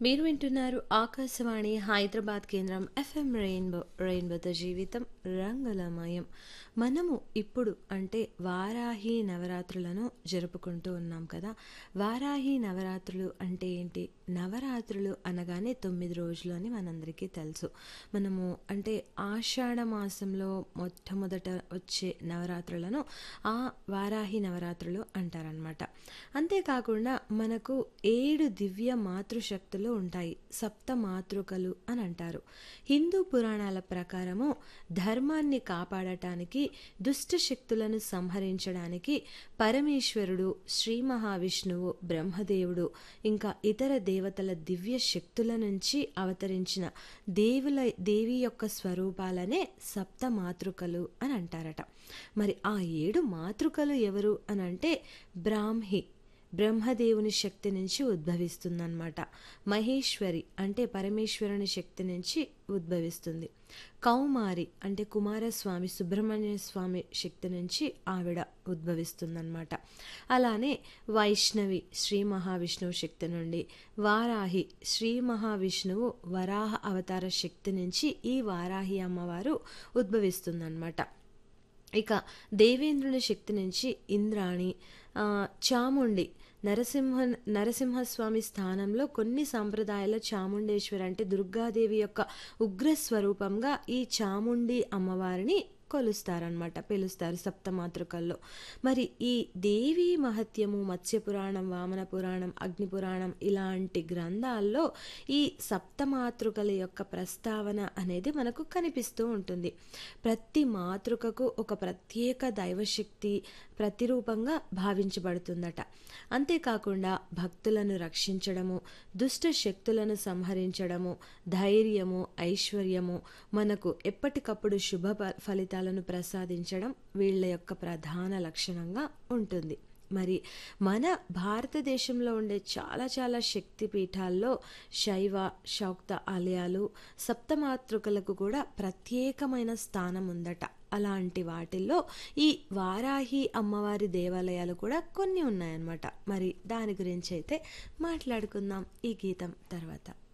మీరు వింటున్నారు ఆకాశవాణి హైదరాబాద్ కేంద్రం ఎఫ్ఎం రెయిన్బో రెయిన్బోతో జీవితం రంగులమయం మనము ఇప్పుడు అంటే వారాహి నవరాత్రులను జరుపుకుంటూ ఉన్నాం కదా వారాహి నవరాత్రులు అంటే ఏంటి నవరాత్రులు అనగానే తొమ్మిది రోజులు అని మనందరికీ తెలుసు మనము అంటే ఆషాఢ మాసంలో మొట్టమొదట వచ్చే నవరాత్రులను ఆ వారాహి నవరాత్రులు అంటారనమాట అంతేకాకుండా మనకు ఏడు దివ్య మాతృశక్తులు ఉంటాయి సప్త మాతృకలు అని అంటారు హిందూ పురాణాల ప్రకారము ధర్మాన్ని కాపాడటానికి దుష్ట శక్తులను సంహరించడానికి పరమేశ్వరుడు శ్రీ మహావిష్ణువు బ్రహ్మదేవుడు ఇంకా ఇతర దేవతల దివ్య శక్తుల నుంచి అవతరించిన దేవుల దేవి యొక్క స్వరూపాలనే సప్త మాతృకలు అని అంటారట మరి ఆ ఏడు మాతృకలు ఎవరు అని అంటే బ్రాహ్మి బ్రహ్మదేవుని శక్తి నుంచి ఉద్భవిస్తుందన్నమాట మహేశ్వరి అంటే పరమేశ్వరుని శక్తి నుంచి ఉద్భవిస్తుంది కౌమారి అంటే కుమారస్వామి సుబ్రహ్మణ్య స్వామి శక్తి నుంచి ఆవిడ ఉద్భవిస్తుందన్నమాట అలానే వైష్ణవి శ్రీ మహావిష్ణువు శక్తి నుండి వారాహి శ్రీ మహావిష్ణువు వరాహ అవతార శక్తి నుంచి ఈ వారాహి అమ్మవారు ఉద్భవిస్తుందన్నమాట ఇక దేవేంద్రుని శక్తి నుంచి ఇంద్రాణి చాముండి నరసింహ నరసింహస్వామి స్థానంలో కొన్ని సాంప్రదాయాల చాముండేశ్వరి అంటే దుర్గాదేవి యొక్క ఉగ్రస్వరూపంగా ఈ చాముండి అమ్మవారిని కొలుస్తారనమాట పిలుస్తారు సప్తమాతృకల్లో మరి ఈ దేవి మహత్యము మత్స్య పురాణం వామన పురాణం అగ్ని పురాణం ఇలాంటి గ్రంథాల్లో ఈ సప్తమాతృకల యొక్క ప్రస్తావన అనేది మనకు కనిపిస్తూ ఉంటుంది ప్రతి మాతృకకు ఒక ప్రత్యేక దైవశక్తి ప్రతిరూపంగా భావించబడుతుందట అంతేకాకుండా భక్తులను రక్షించడము దుష్ట శక్తులను సంహరించడము ధైర్యము ఐశ్వర్యము మనకు ఎప్పటికప్పుడు శుభ ఫలితాలను ప్రసాదించడం వీళ్ళ యొక్క ప్రధాన లక్షణంగా ఉంటుంది మరి మన భారతదేశంలో ఉండే చాలా చాలా శక్తి పీఠాల్లో శైవ శౌక్త ఆలయాలు సప్తమాతృకలకు కూడా ప్రత్యేకమైన స్థానం ఉందట అలాంటి వాటిల్లో ఈ వారాహి అమ్మవారి దేవాలయాలు కూడా కొన్ని ఉన్నాయన్నమాట మరి దాని గురించి అయితే మాట్లాడుకుందాం ఈ గీతం తర్వాత